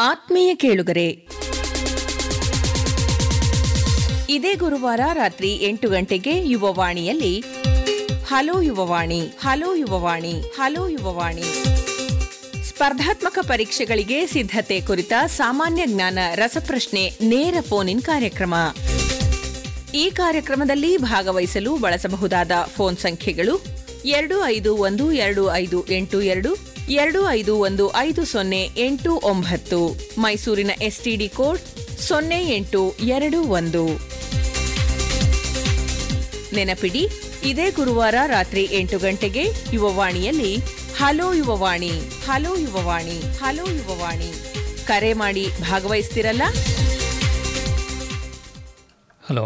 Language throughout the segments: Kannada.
ಆತ್ಮೀಯ ಕೇಳುಗರೆ ಇದೇ ಗುರುವಾರ ರಾತ್ರಿ ಎಂಟು ಗಂಟೆಗೆ ಯುವವಾಣಿಯಲ್ಲಿ hello Yuvavani hello Yuvavani hello Yuvavani ಸ್ಪರ್ಧಾತ್ಮಕ ಪರೀಕ್ಷೆಗಳಿಗೆ ಸಿದ್ಧತೆ ಕುರಿತ ಸಾಮಾನ್ಯ ಜ್ಞಾನ ರಸಪ್ರಶ್ನೆ ನೇರ ಫೋನ್ ಇನ್ ಕಾರ್ಯಕ್ರಮ ಈ ಕಾರ್ಯಕ್ರಮದಲ್ಲಿ ಭಾಗವಹಿಸಲು ಬಳಸಬಹುದಾದ ಫೋನ್ ಸಂಖ್ಯೆಗಳು ಎರಡು ಐದು ಒಂದು ಎರಡು ಐದು ಎಂಟು ಎರಡು ಎರಡು ಐದು ಒಂದು ಐದು ಸೊನ್ನೆ ಎಂಟು ಒಂಬತ್ತು ಮೈಸೂರಿನ ಎಸ್ಟಿಡಿ ಕೋಡ್ ಸೊನ್ನೆ ಎಂಟು ಎರಡು ಒಂದು ನೆನಪಿಡಿ ಇದೇ ಗುರುವಾರ ರಾತ್ರಿ ಎಂಟು ಗಂಟೆಗೆ ಯುವವಾಣಿಯಲ್ಲಿ hello Yuvavani hello Yuvavani hello Yuvavani ಕರೆ ಮಾಡಿ ಭಾಗವಹಿಸ್ತಿರಲ್ಲ ಹಲೋ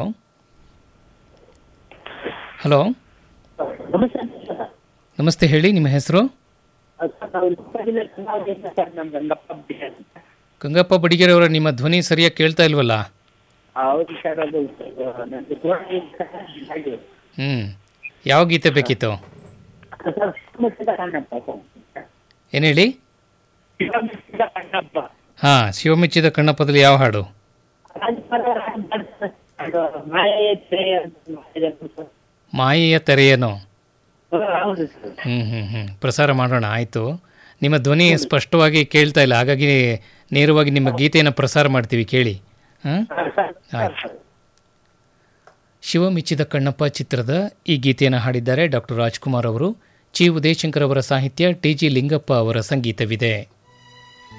ಹಲೋ ನಮಸ್ತೆ ಸರ್. ನಮಸ್ತೆ ಹೇಳಿ ನಿಮ್ಮ ಹೆಸರು ಸರ್, ನಾವು ಉಡುಪಿಯಿಂದ ಚಂದ್ರಾವತಿಯಿಂದ ಸರ್ ನಮ್ಮ ರಂಗಪ್ಪ ಬಿಡಿ ಅಂತ. ಗಂಗಪ್ಪ ಬಡಿಗೆರೆ ಅವರ ನಿಮ್ಮ ಧ್ವನಿ ಸರಿಯಾಗಿ ಕೇಳ್ತಾ ಇಲ್ವಲ್ಲ ಹೌದು ಸರ್ ಅದು ನಂದು ದೂರವಾಣಿ ಸರ್ ಹಾಗೆ. ಹ್ಞೂ ಯಾವ ಗೀತೆ ಬೇಕಿತ್ತು ಸರ್ ಶಿವಮೊಗ್ಗದ ಕಣ್ಣಪ್ಪ ಸರ್. ಏನು ಹೇಳಿ ಶಿವಮೊಗ್ಗದ ಕಣ್ಣಪ್ಪ ಹಾಂ ಶಿವಮೆಚ್ಚಿದ ಕಣ್ಣಪ್ಪದಲ್ಲಿ ಯಾವ ಹಾಡು ರಾಜಪರ ರಾಜ- ಅದು ಮಾಯೆ ಛಾಯೆ ಅಂತ ಮಾಡಿದ್ದಾರೆ ಸರ್. ಮಾಯೆಯ ತೆರೆಯೇನೋ ಹೌದು, ಹೌದು ಸರ್ ಹ್ಞೂ ಹ್ಞೂ ಹ್ಞೂ ಪ್ರಸಾರ ಮಾಡೋಣ ಆಯಿತು ನಿಮ್ಮ ಧ್ವನಿ ಸ್ಪಷ್ಟವಾಗಿ ಕೇಳ್ತಾ ಇಲ್ಲ ಹಾಗಾಗಿ ನೇರವಾಗಿ ನಿಮ್ಮ ಗೀತೆಯನ್ನು ಪ್ರಸಾರ ಮಾಡ್ತೀವಿ ಕೇಳಿ ಹಾಂ ಸರ್, ಸರ್, ಸರ್, ಆಯ್ತು. ಸರ್. ಶಿವ ಮೆಚ್ಚಿದ ಕಣ್ಣಪ್ಪ ಚಿತ್ರದ ಈ ಗೀತೆಯನ್ನು ಹಾಡಿದ್ದಾರೆ ಡಾಕ್ಟರ್ ರಾಜ್ಕುಮಾರ್ ಅವರು ಚಿ ಉದಯಶಂಕರ್ ಅವರ ಸಾಹಿತ್ಯ ಟಿ ಜಿ ಲಿಂಗಪ್ಪ ಅವರ ಸಂಗೀತವಿದೆ